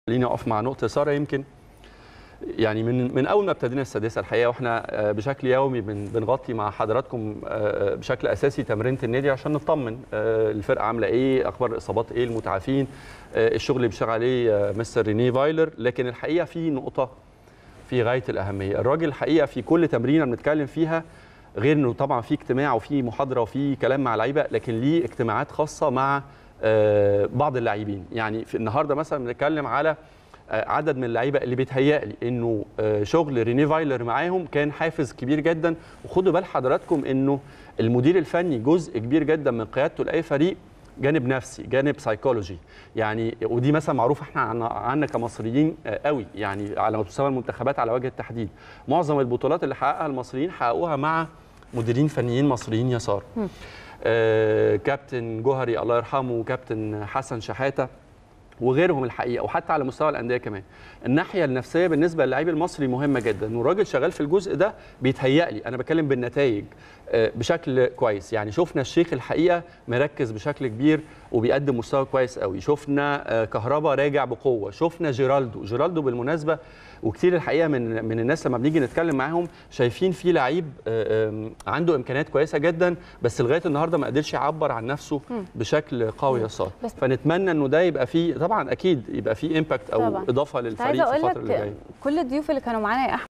خليني اقف مع نقطه ساره يمكن يعني من من اول ما ابتدينا السادسه الحقيقه واحنا آه، بشكل يومي بن- بنغطي مع حضراتكم آه، بشكل اساسي تمرينه النادي عشان نطمن آه، الفرقه عامله ايه اخبار الاصابات ايه المتعافين آه، الشغل اللي بيشتغل عليه آه، مستر ريني فايلر لكن الحقيقه في نقطه في غايه الاهميه الراجل الحقيقه في كل تمرينه بنتكلم فيها غير انه طبعا في اجتماع وفي محاضره وفي كلام مع لعيبه لكن ليه اجتماعات خاصه مع آه، بعض اللاعبين يعني في النهارده مثلا بنتكلم على آه، عدد من اللعيبه اللي بيتهيألي انه آه، شغل ريني فايلر معاهم كان حافز كبير جدا وخدوا بال حضراتكم انه المدير الفني جزء كبير جدا من قيادته لاي فريق جانب نفسي جانب سايكولوجي يعني ودي مثلا معروفه احنا عنا, عنا كمصريين آه، قوي يعني على مستوى المنتخبات على وجه التحديد معظم البطولات اللي حققها المصريين حققوها مع مديرين فنيين مصريين يسار آه كابتن جوهري الله يرحمه وكابتن حسن شحاته وغيرهم الحقيقه وحتى على مستوى الانديه كمان الناحيه النفسيه بالنسبه للاعب المصري مهمه جدا والراجل شغال في الجزء ده بيتهيألي انا بتكلم بالنتائج آه، بشكل كويس يعني شفنا الشيخ الحقيقه مركز بشكل كبير وبيقدم مستوى كويس قوي شفنا آه، كهربا راجع بقوه شفنا جيرالدو جيرالدو بالمناسبه وكتير الحقيقه من من الناس لما بنيجي نتكلم معاهم شايفين في لعيب آه، آم، عنده امكانيات كويسه جدا بس لغايه النهارده ما قدرش يعبر عن نفسه بشكل قوي يا صار بس- فنتمنى انه ده يبقى فيه طبعا اكيد يبقى فيه امباكت او طبعا. اضافه كنت للفريق عايزه في اقول الفتره اللي جايه لك كل الضيوف اللي كانوا معانا يا احمد